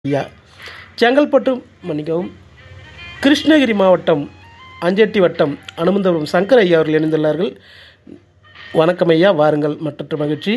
ஐயா செங்கல்பட்டு மன்னிக்கவும் கிருஷ்ணகிரி மாவட்டம் அஞ்செட்டி வட்டம் அனுமந்தபுரம் சங்கர் ஐயா அவர்கள் இணைந்துள்ளார்கள் வணக்கம் ஐயா வாருங்கள் மற்றற்ற மகிழ்ச்சி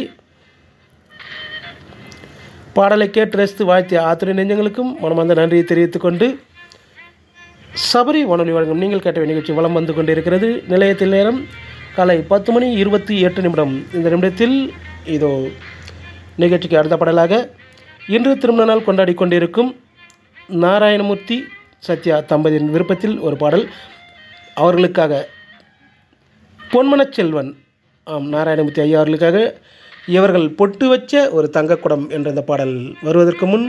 பாடலை கேட்டு ரசித்து வாழ்த்திய ஆத்திரை நெஞ்சங்களுக்கும் மனமார்ந்த நன்றியை தெரிவித்துக் கொண்டு சபரி வானொலி வழங்கும் நீங்கள் கேட்ட நிகழ்ச்சி வலம் வந்து கொண்டிருக்கிறது நிலையத்தில் நேரம் காலை பத்து மணி இருபத்தி எட்டு நிமிடம் இந்த நிமிடத்தில் இதோ நிகழ்ச்சிக்கு அடுத்த பாடலாக இன்று திருமண நாள் கொண்டாடி கொண்டிருக்கும் நாராயணமூர்த்தி சத்யா தம்பதியின் விருப்பத்தில் ஒரு பாடல் அவர்களுக்காக பொன்மனச் செல்வன் ஆம் நாராயணமூர்த்தி ஐயா அவர்களுக்காக இவர்கள் பொட்டு வச்ச ஒரு தங்கக்குடம் என்ற இந்த பாடல் வருவதற்கு முன்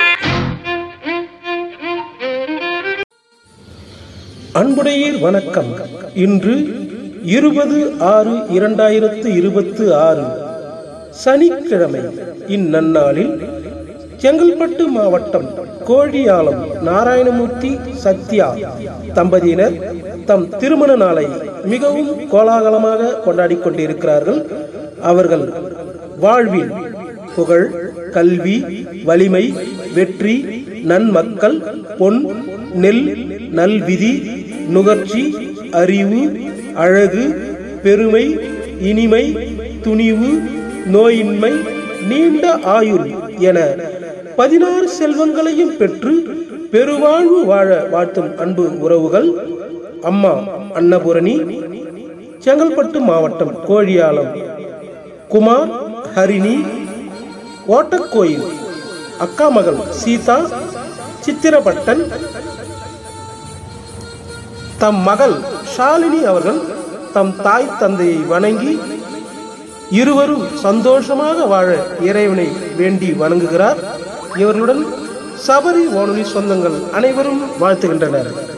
அன்புடையீர் வணக்கம் இன்று இருபது ஆறு இரண்டாயிரத்து இருபத்து ஆறு சனிக்கிழமை இந்நன்னாளில் செங்கல்பட்டு மாவட்டம் கோழியாலம் நாராயணமூர்த்தி சத்யா தம்பதியினர் தம் திருமண நாளை மிகவும் கோலாகலமாக கொண்டாடி கொண்டிருக்கிறார்கள் அவர்கள் வாழ்வில் புகழ் கல்வி வலிமை வெற்றி நன்மக்கள் பொன் நெல் நல்விதி நுகர்ச்சி அறிவு அழகு பெருமை இனிமை துணிவு நோயின்மை நீண்ட ஆயுள் என பதினாறு செல்வங்களையும் பெற்று பெருவாழ்வு வாழ வாழ்த்தும் அன்பு உறவுகள் அம்மா அன்னபூரணி செங்கல்பட்டு மாவட்டம் கோழியாலம் குமார் ஹரிணி ஓட்டக்கோயில் அக்கா மகள் சீதா சித்திரபட்டன் தம் மகள் ஷாலினி அவர்கள் தம் தாய் தந்தையை வணங்கி இருவரும் சந்தோஷமாக வாழ இறைவனை வேண்டி வணங்குகிறார் இவர்களுடன் சபரி வானொலி சொந்தங்கள் அனைவரும் வாழ்த்துகின்றனர்